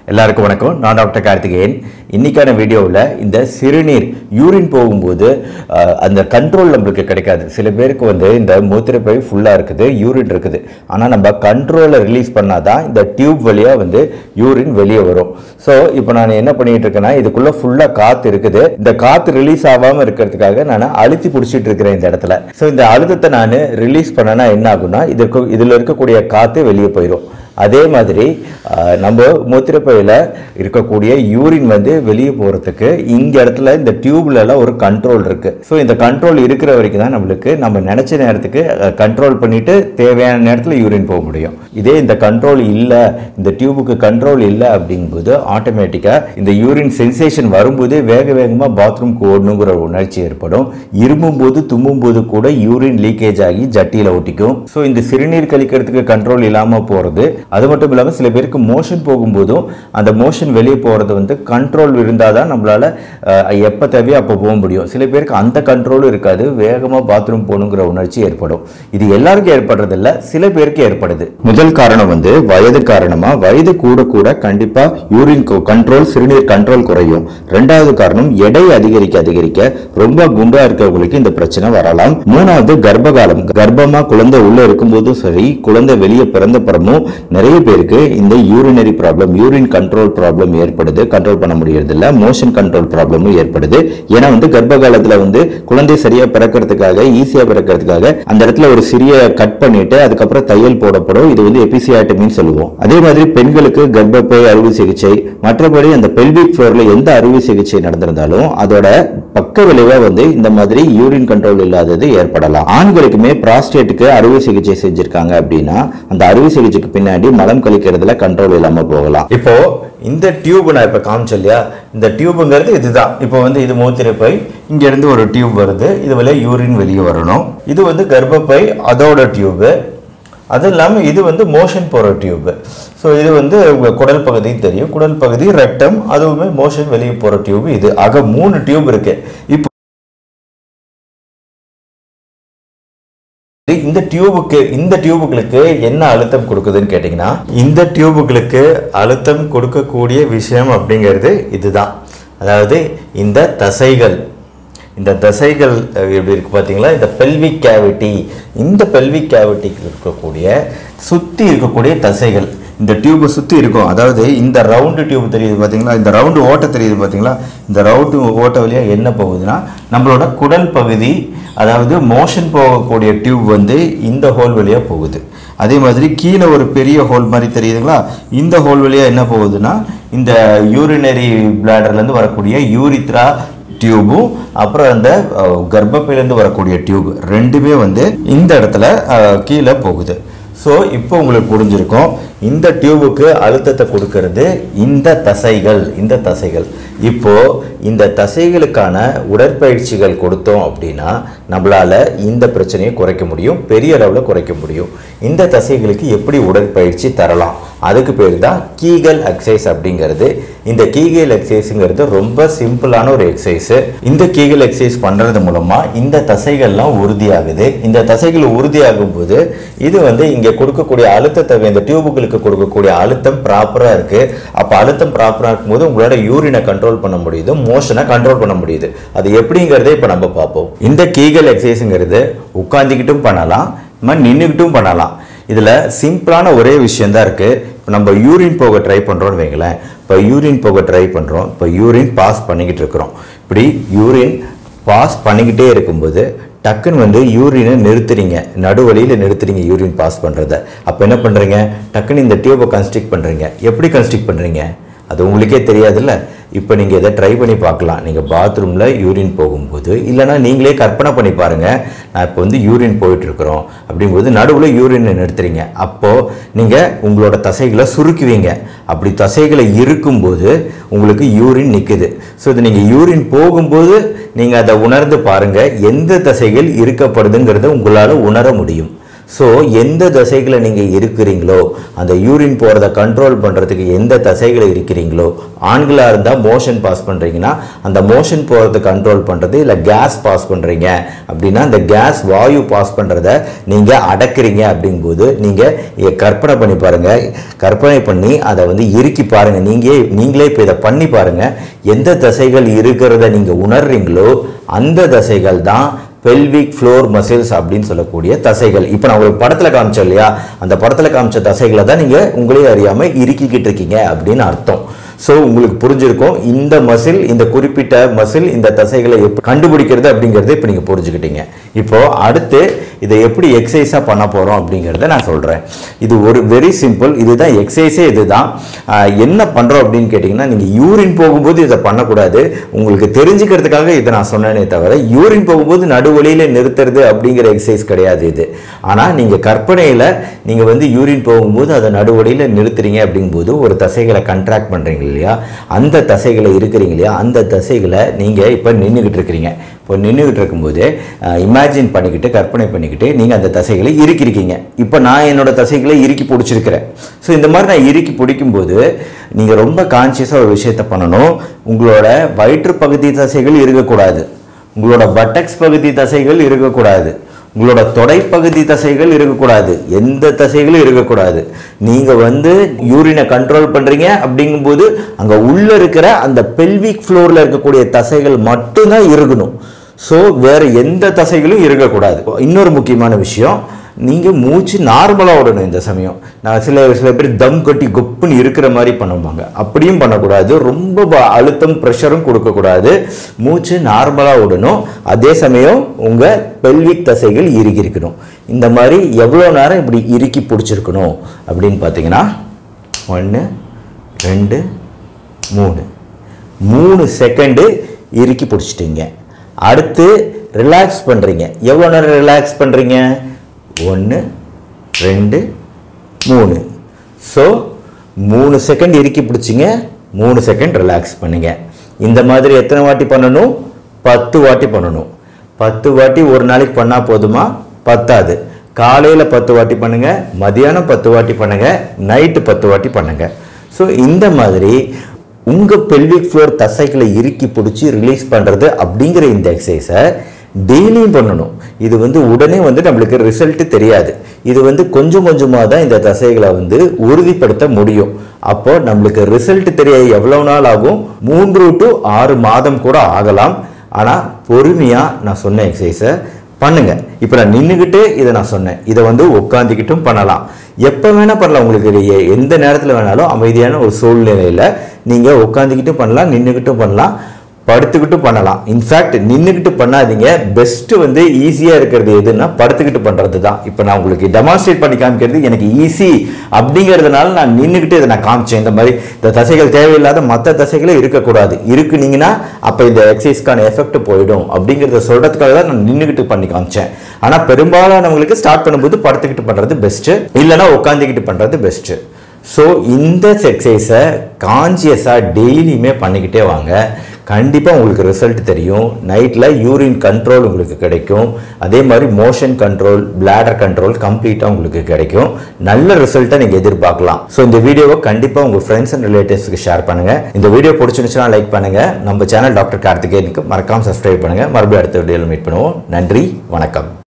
எல்லாருக்கும் வணக்கம் நான் டாக்டர் கார்த்திகேயன் இன்னைக்கான வீடியோவில் இந்த சிறுநீர் யூரின் போகும்போது அஹ், அந்த கண்ட்ரோல் நம்மளுக்கு கிடைக்காது சில பேருக்கு வந்து இந்த மூத்திரப்பை ஃபுல்லாக இருக்குது யூரின் இருக்குது ஆனால் நம்ம கண்ட்ரோலை ரிலீஸ் பண்ணாதான் இந்த டியூப் வழியாக வந்து யூரின் வெளியே வரும் ஸோ இப்போ நான் என்ன பண்ணிட்டு இருக்கேன்னா இதுக்குள்ள ஃபுல்லாக காற்று இருக்குது இந்த காற்று ரிலீஸ் ஆகாமல் இருக்கிறதுக்காக நான் அழுத்தி பிடிச்சிட்டு இருக்கிறேன் இந்த இடத்துல ஸோ இந்த அழுத்தத்தை நான் ரிலீஸ் பண்ணனா என்ன ஆகும்னா இதுக்கு இதில் இருக்கக்கூடிய காற்று வெளியே போயிடும் அதே மாதிரி ஆஹ், நம்ம மூத்திரப்பையில் இருக்கக்கூடிய யூரின் வந்து வெளியே போகிறதுக்கு இந்த இடத்துல இந்த டியூப்ல எல்லாம் ஒரு கண்ட்ரோல் இருக்கு ஸோ இந்த கண்ட்ரோல் இருக்கிற வரைக்கும் தான் நம்மளுக்கு நம்ம நினைச்ச நேரத்துக்கு கண்ட்ரோல் பண்ணிட்டு தேவையான நேரத்தில் யூரின் போக முடியும் இதே இந்த கண்ட்ரோல் இல்லை இந்த டியூபுக்கு கண்ட்ரோல் இல்லை அப்படிங்கும்போது ஆட்டோமேட்டிக்காக இந்த யூரின் சென்சேஷன் வரும்போது வேக வேகமாக பாத்ரூம்க்கு ஓடணுங்கிற உணர்ச்சி ஏற்படும் இருமும் போது தும்மும் போது கூட யூரின் லீக்கேஜ் ஆகி ஜட்டியில் ஒட்டிக்கும் ஸோ இந்த சிறுநீர் கழிக்கிறதுக்கு கண்ட்ரோல் இல்லாமல் போகிறது அது மட்டும் இல்லாமல் சில பேருக்கு மோஷன் போகும்போதும் அந்த மோஷன் வெளியே போகிறது வந்து கண்ட்ரோல் இருந்தால் தான் நம்மளால் எப்போ தேவையோ அப்போ போக முடியும் சில பேருக்கு அந்த கண்ட்ரோலும் இருக்காது வேகமாக பாத்ரூம் போகணுங்கிற உணர்ச்சி ஏற்படும் இது எல்லாருக்கும் ஏற்படுறதில்ல சில பேருக்கு ஏற்படுது முதல் காரணம் வந்து வயது காரணமாக வயது கூட கூட கண்டிப்பாக யூரின் கண்ட்ரோல் சிறுநீர் கண்ட்ரோல் குறையும் ரெண்டாவது காரணம் எடை அதிகரிக்க அதிகரிக்க ரொம்ப குண்டா இருக்கிறவங்களுக்கு இந்த பிரச்சனை வரலாம் மூணாவது கர்ப்பகாலம் கர்ப்பமா குழந்தை உள்ள இருக்கும்போதும் சரி குழந்தை வெளியே பிறந்த பிறமும் நிறைய பேருக்கு இந்த urinary problem urine control problem ஏற்படுது கண்ட்ரோல் பண்ண முடியறது இல்ல மோஷன் கண்ட்ரோல் ப்ராப்ளமும் ஏற்படுது ஏன்னா வந்து கர்ப்ப காலத்துல வந்து குழந்தை சரியா பிறக்கிறதுக்காக ஈஸியா பிறக்கிறதுக்காக அந்த இடத்துல ஒரு சிறிய கட் பண்ணிட்டு அதுக்கப்புறம் தையல் போடப்படும் இது வந்து எபிசியாட்டமின்னு சொல்லுவோம் அதே மாதிரி பெண்களுக்கு கர்ப்பப்பை அறுவை சிகிச்சை மற்றபடி அந்த பெல்விக் ஃப்ளோர்ல எந்த அறுவை சிகிச்சை நடந்திருந்தாலும் அதோட பக்க விளைவா வந்து இந்த மாதிரி யூரின் கண்ட்ரோல் இல்லாதது ஏற்படலாம் ஆண்களுக்குமே பிராஸ்டேட்டுக்கு அறுவை சிகிச்சை செஞ்சிருக்காங்க அப்படின்னா அந்த அறுவை சிகிச்சைக்கு பின்னாடி மலம் கழிக்கிறதுல கண்ட்ரோல் இல்லாம போகலாம் இப்போ இந்த டியூப் நான் இப்ப காமிச்சேன் இல்லையா இந்த டியூபுங்கிறது இதுதான் இப்போ வந்து இது மூத்திரப்பை இங்க இருந்து ஒரு டியூப் வருது இது வழியா யூரின் வெளியே வரணும் இது வந்து கர்ப்பப்பை அதோட டியூபு அது இல்லாமல் இது வந்து மோஷன் போகிற டியூப் ஸோ இது வந்து உங்க குடல் பகுதி தெரியும் குடல் பகுதி ரெக்டம் அதுவுமே மோஷன் வெளியே போகிற டியூப் இது ஆக மூணு டியூப் இருக்கு இப்போ இந்த டியூபுக்கு இந்த டியூபுகளுக்கு என்ன அழுத்தம் கொடுக்குதுன்னு கேட்டிங்கன்னா இந்த டியூபுகளுக்கு அழுத்தம் கொடுக்கக்கூடிய விஷயம் அப்படிங்கிறது இதுதான் அதாவது இந்த தசைகள் இந்த தசைகள் அஹ், எப்படி இருக்கு பார்த்தீங்களா இந்த பெல்விக் கேவிட்டி இந்த பெல்விக் கேவிட்டிக்கு இருக்கக்கூடிய சுற்றி இருக்கக்கூடிய தசைகள் இந்த டியூபை சுற்றி இருக்கும் அதாவது இந்த ரவுண்டு டியூப் தெரியுது பார்த்தீங்களா இந்த ரவுண்டு ஓட்டை தெரியுது பார்த்தீங்களா இந்த ரவுண்டு ஓட்டை வழியாக என்ன போகுதுன்னா நம்மளோட குடல் பகுதி அதாவது மோஷன் போகக்கூடிய டியூப் வந்து இந்த ஹோல் வழியாக போகுது அதே மாதிரி கீழே ஒரு பெரிய ஹோல் மாதிரி தெரியுதுங்களா இந்த ஹோல் வழியாக என்ன போகுதுன்னா இந்த யூரினரி பிளாடர்லேருந்து வரக்கூடிய யூரித்ரா டியூபும் அப்புறம் அந்த அஹ், கர்ப்பப்பையிலேருந்து வரக்கூடிய டியூப் ரெண்டுமே வந்து இந்த இடத்துல அஹ், கீழே போகுது ஸோ இப்போ உங்களுக்கு புரிஞ்சிருக்கும் இந்த டியூபுக்கு அழுத்தத்தை கொடுக்கறது இந்த தசைகள் இந்த தசைகள் இப்போ இந்த தசைகளுக்கான உடற்பயிற்சிகள் கொடுத்தோம் அப்படின்னா நம்மளால இந்த பிரச்சனையை குறைக்க முடியும் பெரிய அளவில் குறைக்க முடியும் இந்த தசைகளுக்கு எப்படி உடற்பயிற்சி தரலாம் அதுக்கு பேர் தான் கீகல் எக்ஸசைஸ் அப்படிங்கிறது இந்த கீகல் எக்ஸசைஸுங்கிறது ரொம்ப சிம்பிளான ஒரு எக்ஸசைஸ் இந்த கீகல் எக்ஸசைஸ் பண்றது மூலமா இந்த தசைகள்லாம் உறுதியாகுது இந்த தசைகள் உறுதியாகும் போது இது வந்து இங்க கொடுக்கக்கூடிய அழுத்தத்தை இந்த டியூபுகளுக்கு கொடுக்கக்கூடிய அழுத்தம் ப்ராப்பரா இருக்கு அப்ப அழுத்தம் ப்ராப்பரா இருக்கும்போது உங்களோட யூரினை கண்ட்ரோல் பண்ண முடியுது மோஷனை கண்ட்ரோல் பண்ண முடியுது அது எப்படிங்கிறதே இப்ப நம்ம பார்ப்போம் இந்த கீகல் எக்ஸசைஸுங்கிறது உட்காந்துக்கிட்டும் பண்ணலாம் நின்றுக்கிட்டும் பண்ணலாம் இதில் சிம்பிளான ஒரே விஷயம் தான் இருக்குது இப்போ நம்ம யூரின் போக ட்ரை பண்ணுறோம்னு வைங்களேன் இப்போ யூரின் போக ட்ரை பண்ணுறோம் இப்போ யூரின் பாஸ் பண்ணிக்கிட்டு இருக்கிறோம் இப்படி யூரின் பாஸ் பண்ணிக்கிட்டே இருக்கும்போது டக்குன்னு வந்து யூரினை நிறுத்துறீங்க நடுவழியில் நிறுத்துறீங்க யூரின் பாஸ் பண்ணுறத அப்போ என்ன பண்ணுறீங்க டக்குன்னு இந்த டியூபை கன்ஸ்ட்ரிக்ட் பண்ணுறீங்க எப்படி கன்ஸ்ட்ரிக்ட் பண்ணுறீங்க அது உங்களுக்கே தெரியாதுல்ல இப்போ நீங்கள் இதை ட்ரை பண்ணி பார்க்கலாம் நீங்கள் பாத்ரூமில் யூரின் போகும்போது இல்லைனா நீங்களே கற்பனை பண்ணி பாருங்கள் நான் இப்போ வந்து யூரின் போயிட்டுருக்குறோம் அப்படிங்கும்போது நடுவில் யூரின் நிறுத்துறீங்க அப்போது நீங்கள் உங்களோட தசைகளை சுருக்குவீங்க அப்படி தசைகளை இருக்கும்போது உங்களுக்கு யூரின் நிற்குது ஸோ இது நீங்கள் யூரின் போகும்போது நீங்கள் அதை உணர்ந்து பாருங்கள் எந்த தசைகள் இருக்கப்படுதுங்கிறத உங்களால் உணர முடியும் ஸோ எந்த தசைகளை நீங்கள் இருக்கிறீங்களோ அந்த யூரின் போகிறத கண்ட்ரோல் பண்ணுறதுக்கு எந்த தசைகளை இருக்கிறீங்களோ ஆண்களாக இருந்தால் மோஷன் பாஸ் பண்ணுறீங்கன்னா அந்த மோஷன் போகிறத கண்ட்ரோல் பண்ணுறது இல்லை கேஸ் பாஸ் பண்ணுறீங்க அப்படின்னா அந்த கேஸ் வாயு பாஸ் பண்ணுறத நீங்கள் அடக்குறீங்க அப்படிங்கும்போது நீங்கள் கற்பனை பண்ணி பாருங்கள் கற்பனை பண்ணி அதை வந்து இறுக்கி பாருங்கள் நீங்கள் நீங்களே இப்போ இதை பண்ணி பாருங்கள் எந்த தசைகள் இருக்கிறத நீங்கள் உணர்றீங்களோ அந்த தசைகள் தான் பெல்விக் ஃப்ளோர் மசில்ஸ் அப்படின்னு சொல்லக்கூடிய தசைகள் இப்போ நான் உங்களுக்கு படத்தில் காமிச்சேன் இல்லையா அந்த படத்தில் காமிச்ச தசைகளை தான் நீங்கள் உங்களே அறியாமல் இறுக்கிக்கிட்டு இருக்கீங்க அப்படின்னு அர்த்தம் ஸோ உங்களுக்கு புரிஞ்சிருக்கும் இந்த மசில் இந்த குறிப்பிட்ட மசில் இந்த தசைகளை எப்படி கண்டுபிடிக்கிறது அப்படிங்கிறத இப்போ நீங்கள் புரிஞ்சுக்கிட்டீங்க இப்போ அடுத்து இதை எப்படி எக்ஸசைஸாக பண்ண போகிறோம் அப்படிங்கிறத நான் சொல்கிறேன் இது ஒரு வெரி சிம்பிள் இதுதான் எக்ஸசைஸே இதுதான் ஆஹ் என்ன பண்ணுறோம் அப்படின்னு கேட்டிங்கன்னா நீங்கள் யூரின் போகும்போது இதை பண்ணக்கூடாது உங்களுக்கு தெரிஞ்சுக்கிறதுக்காக இதை நான் சொன்னேனே தவிர யூரின் போகும்போது நடுவழியில் நிறுத்துறது அப்படிங்கிற எக்ஸசைஸ் கிடையாது இது ஆனால் நீங்கள் கற்பனையில் நீங்கள் வந்து யூரின் போகும்போது அதை நடுவழியில் நிறுத்துறீங்க அப்படிங்கும்போது ஒரு தசைகளை கண்ட்ராக்ட் பண்ணுறீங்க இல்லையா அந்த தசைகளை இருக்கிறீங்க இல்லையா அந்த தசைகளை நீங்கள் இப்போ நின்றுக்கிட்டு இருக்கிறீங்க இப்போ நின்றுக்கிட்டு இருக்கும்போது இமேஜின் பண்ணிக்கிட்டு கற்பனை பண்ணிக்கிட்டு நீங்கள் அந்த தசைகளை இறுக்கிருக்கீங்க இப்போ நான் என்னோட தசைகளை இறுக்கி பிடிச்சிருக்கிறேன் ஸோ இந்த மாதிரி நான் இறுக்கி பிடிக்கும்போது நீங்கள் ரொம்ப கான்சியஸாக ஒரு விஷயத்த பண்ணணும் உங்களோட வயிற்று பகுதி தசைகள் இருக்கக்கூடாது உங்களோட பட்டக்ஸ் பகுதி தசைகள் இருக்கக்கூடாது உங்களோட தொடைப்பகுதி தசைகள் இருக்கக்கூடாது எந்த தசைகளும் இருக்கக்கூடாது நீங்க வந்து யூரினை கண்ட்ரோல் பண்றீங்க அப்படிங்கும்போது அங்க உள்ள இருக்கிற அந்த பெல்விக் ஃப்ளோர்ல இருக்கக்கூடிய தசைகள் மட்டும்தான் இருக்கணும் ஸோ வேற எந்த தசைகளும் இருக்கக்கூடாது இன்னொரு முக்கியமான விஷயம் நீங்கள் மூச்சு நார்மலாக விடணும் இந்த சமயம் நான் சில சில பேர் தம் கட்டி கொப்புன்னு இருக்கிற மாதிரி பண்ணுவாங்க அப்படியும் பண்ணக்கூடாது ரொம்ப ப- அழுத்தம் ப்ரெஷரும் கொடுக்கக்கூடாது மூச்சு நார்மலாக விடணும் அதே சமயம் உங்கள் பெல்விக் தசைகள் இறுகி இருக்கணும் இந்த மாதிரி எவ்வளோ நேரம் இப்படி இறுக்கி பிடிச்சிருக்கணும் அப்படின்னு பார்த்தீங்கன்னா ஒன்று ரெண்டு மூணு மூணு செகண்டு இறுக்கி பிடிச்சிட்டீங்க அடுத்து ரிலாக்ஸ் பண்ணுறீங்க எவ்வளோ நேரம் ரிலாக்ஸ் பண்ணுறீங்க ஒன்று ரெண்டு மூணு ஸோ மூணு செகண்ட் இறுக்கி பிடிச்சிங்க மூணு செகண்ட் ரிலாக்ஸ் பண்ணுங்க இந்த மாதிரி எத்தனை வாட்டி பண்ணணும் பத்து வாட்டி பண்ணணும் பத்து வாட்டி ஒரு நாளைக்கு பண்ணால் போதுமா பத்தாது காலையில் பத்து வாட்டி பண்ணுங்க மதியானம் பத்து வாட்டி பண்ணுங்க நைட்டு பத்து வாட்டி பண்ணுங்க ஸோ இந்த மாதிரி உங்கள் பெல்விக் ஃப்ளோர் தசைகளை இறுக்கி பிடிச்சி ரிலீஸ் பண்ணுறது அப்படிங்கிற இந்த எக்ஸசைஸை டெய்லியும் பண்ணணும் இது வந்து உடனே வந்து நம்மளுக்கு ரிசல்ட் தெரியாது இது வந்து கொஞ்சம் கொஞ்சமாக தான் இந்த தசைகளை வந்து உறுதிப்படுத்த முடியும் அப்போ நம்மளுக்கு ரிசல்ட் தெரிய எவ்வளவு நாள் ஆகும் மூன்று டு ஆறு மாதம் கூட ஆகலாம் ஆனால் பொறுமையாக நான் சொன்ன எக்ஸசைஸை பண்ணுங்க இப்போ நான் நின்றுக்கிட்டு இதை நான் சொன்னேன் இதை வந்து உட்காந்துக்கிட்டும் பண்ணலாம் எப்போ வேணால் பண்ணலாம் உங்களுக்கு இது எ- எந்த நேரத்தில் வேணாலும் அமைதியான ஒரு சூழ்நிலையில் நீங்கள் உட்காந்துக்கிட்டும் பண்ணலாம் நின்றுக்கிட்டும் பண்ணலாம் படுத்துக்கிட்டும் பண்ணலாம் இன்ஃபேக்ட் நின்றுக்கிட்டு பண்ணாதீங்க பெஸ்ட்டு வந்து ஈஸியாக இருக்கிறது எதுன்னா படுத்துக்கிட்டு பண்ணுறது தான் இப்போ நான் உங்களுக்கு டெமான்ஸ்ட்ரேட் பண்ணி காமிக்கிறது எனக்கு ஈஸி அப்படிங்கிறதுனால நான் நின்றுக்கிட்டு இதை நான் காமிச்சேன் இந்த மாதிரி இந்த தசைகள் தேவையில்லாத மற்ற தசைகளே இருக்கக்கூடாது இருக்குனீங்கன்னா அப்போ இந்த எக்ஸசைஸ்க்கான எஃபெக்ட் போயிடும் அப்படிங்கிறத சொல்கிறதுக்காக தான் நான் நின்றுக்கிட்டு பண்ணி காமிச்சேன் ஆனால் பெரும்பாலானவங்களுக்கு ஸ்டார்ட் பண்ணும்போது படுத்துக்கிட்டு பண்ணுறது பெஸ்ட்டு இல்லைன்னா உட்காந்துக்கிட்டு பண்ணுறது பெஸ்ட்டு ஸோ இந்த எக்ஸசைஸை கான்சியஸாக டெய்லியுமே பண்ணிக்கிட்டே வாங்க கண்டிப்பாக உங்களுக்கு ரிசல்ட் தெரியும் நைட்டில் யூரின் கண்ட்ரோல் உங்களுக்கு கிடைக்கும் அதே மாதிரி மோஷன் கண்ட்ரோல் பிளாடர் கண்ட்ரோல் கம்ப்ளீட்டாக உங்களுக்கு கிடைக்கும் நல்ல ரிசல்ட்டை நீங்கள் எதிர்பார்க்கலாம் ஸோ இந்த வீடியோவை கண்டிப்பாக உங்கள் ஃப்ரெண்ட்ஸ் அண்ட் ரிலேட்டிவ்ஸ்க்கு ஷேர் பண்ணுங்கள் இந்த வீடியோ பிடிச்சிருந்துச்சுன்னா லைக் பண்ணுங்கள் நம்ம சேனல் டாக்டர் கார்த்திகேயனுக்கு மறக்காம சப்ஸ்கிரைப் பண்ணுங்கள் மறுபடியும் அடுத்த வீடியோவில் மீட் பண்ணுவோம் நன்றி வணக்கம்